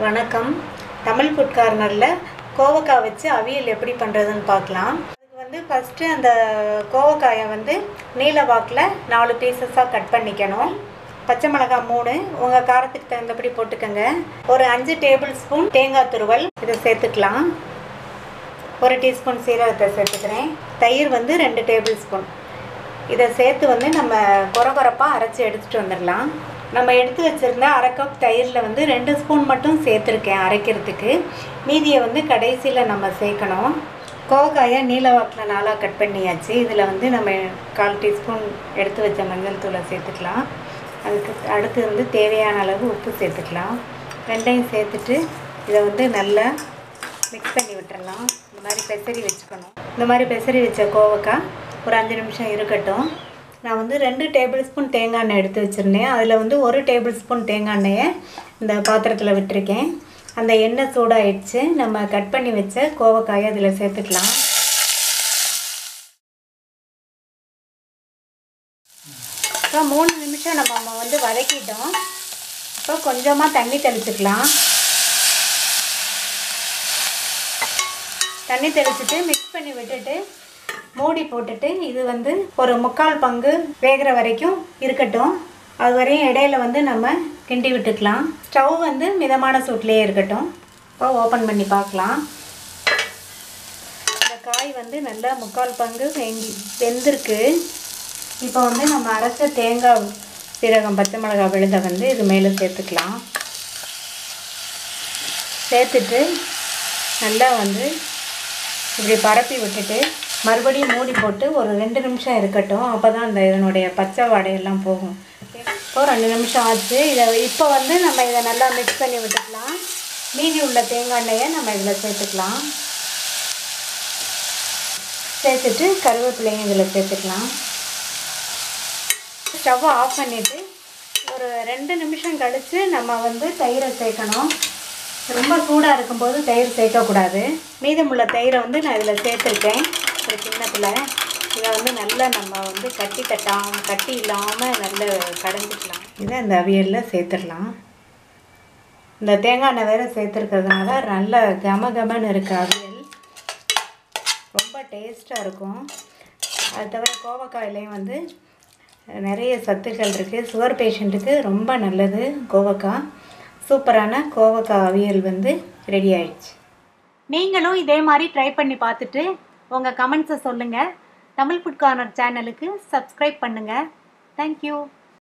வணக்கம் தமிழ் ஃபுட் கார்னரில் கோவக்காய் வச்சு அவியல் எப்படி பண்ணுறதுன்னு பார்க்கலாம் அதுக்கு வந்து ஃபஸ்ட்டு அந்த கோவக்காயை வந்து நீல வாக்கில் நாலு பீசஸாக கட் பண்ணிக்கணும் பச்சை மிளகாய் மூணு உங்கள் காரத்துக்கு தகுந்தபடி போட்டுக்கோங்க ஒரு அஞ்சு டேபிள் ஸ்பூன் தேங்காய் துருவல் இதை சேர்த்துக்கலாம் ஒரு டீஸ்பூன் சீரகத்தை சேர்த்துக்கிறேன் தயிர் வந்து ரெண்டு டேபிள் ஸ்பூன் இதை சேர்த்து வந்து நம்ம கொரகொரப்பாக அரைச்சி எடுத்துகிட்டு வந்துடலாம் நம்ம எடுத்து வச்சுருந்த அரை கப் தயிரில் வந்து ரெண்டு ஸ்பூன் மட்டும் சேர்த்துருக்கேன் அரைக்கிறதுக்கு மீதியை வந்து கடைசியில் நம்ம சேர்க்கணும் கோவக்காயை நீல வாக்கில் நாளாக கட் பண்ணியாச்சு இதில் வந்து நம்ம கால் டீஸ்பூன் எடுத்து வச்ச மஞ்சள் தூளை சேர்த்துக்கலாம் அதுக்கு அடுத்து வந்து தேவையான அளவு உப்பு சேர்த்துக்கலாம் ரெண்டையும் சேர்த்துட்டு இதை வந்து நல்லா மிக்ஸ் பண்ணி விட்டுறலாம் இந்த மாதிரி பெசரி வச்சுக்கணும் இந்த மாதிரி பெசரி வச்ச கோவக்காய் ஒரு அஞ்சு நிமிஷம் இருக்கட்டும் நான் வந்து ரெண்டு டேபிள் ஸ்பூன் தேங்காய் எண்ணெய் எடுத்து வச்சுருந்தேன் அதில் வந்து ஒரு டேபிள் ஸ்பூன் தேங்காய் எண்ணெயை இந்த பாத்திரத்தில் விட்டுருக்கேன் அந்த எண்ணெய் சூடாயிடுச்சு நம்ம கட் பண்ணி வச்ச கோவக்காயை அதில் சேர்த்துக்கலாம் இப்போ மூணு நிமிஷம் நம்ம வந்து வதக்கிட்டோம் இப்போ கொஞ்சமாக தண்ணி தெளிச்சுக்கலாம் தண்ணி தெளிச்சுட்டு மிக்ஸ் பண்ணி விட்டுட்டு மூடி போட்டுட்டு இது வந்து ஒரு முக்கால் பங்கு வேகிற வரைக்கும் இருக்கட்டும் அது வரையும் இடையில வந்து நம்ம கிண்டி விட்டுக்கலாம் ஸ்டவ் வந்து மிதமான சூட்லேயே இருக்கட்டும் இப்போ ஓப்பன் பண்ணி பார்க்கலாம் இந்த காய் வந்து நல்லா முக்கால் பங்கு வெங்கி வெந்திருக்கு இப்போ வந்து நம்ம அரைச்ச தேங்காய் சீரகம் பச்சை மிளகாய் விழுதை வந்து இது மேலே சேர்த்துக்கலாம் சேர்த்துட்டு நல்லா வந்து இப்படி பரப்பி விட்டுட்டு மறுபடியும் மூடி போட்டு ஒரு ரெண்டு நிமிஷம் இருக்கட்டும் அப்போ தான் அந்த இதனுடைய பச்சை வாடையெல்லாம் போகும் இப்போ ரெண்டு நிமிஷம் ஆச்சு இதை இப்போ வந்து நம்ம இதை நல்லா மிக்ஸ் பண்ணி விட்டுக்கலாம் மீதி உள்ள தேங்காய் எண்ணெயை நம்ம இதில் சேர்த்துக்கலாம் சேர்த்துட்டு கருவேப்பிலையும் இதில் சேர்த்துக்கலாம் ஸ்டவ்வை ஆஃப் பண்ணிவிட்டு ஒரு ரெண்டு நிமிஷம் கழித்து நம்ம வந்து தயிரை சேர்க்கணும் ரொம்ப சூடாக இருக்கும்போது தயிர் சேர்க்கக்கூடாது மீதமுள்ள தயிரை வந்து நான் இதில் சேர்த்துருக்கேன் ஒரு கிண்ணத்தில் இதை வந்து நல்லா நம்ம வந்து கட்டி தட்டாமல் கட்டி இல்லாமல் நல்லா கடைஞ்சிக்கலாம் இதை இந்த அவியலில் சேர்த்துடலாம் இந்த தேங்காய் எண்ணெய் வேறு சேர்த்துருக்கிறதுனால நல்ல கம கமன்னு இருக்குது அவியல் ரொம்ப டேஸ்ட்டாக இருக்கும் அது தவிர கோவக்காயிலையும் வந்து நிறைய சத்துக்கள் இருக்குது சுகர் பேஷண்ட்டுக்கு ரொம்ப நல்லது கோவக்காய் சூப்பரான கோவக்காய் அவியல் வந்து ரெடி ஆயிடுச்சு நீங்களும் இதே மாதிரி ட்ரை பண்ணி பார்த்துட்டு உங்கள் கமெண்ட்ஸை சொல்லுங்கள் தமிழ் ஃபுட் கார்னர் சேனலுக்கு சப்ஸ்கிரைப் பண்ணுங்கள் தேங்க்யூ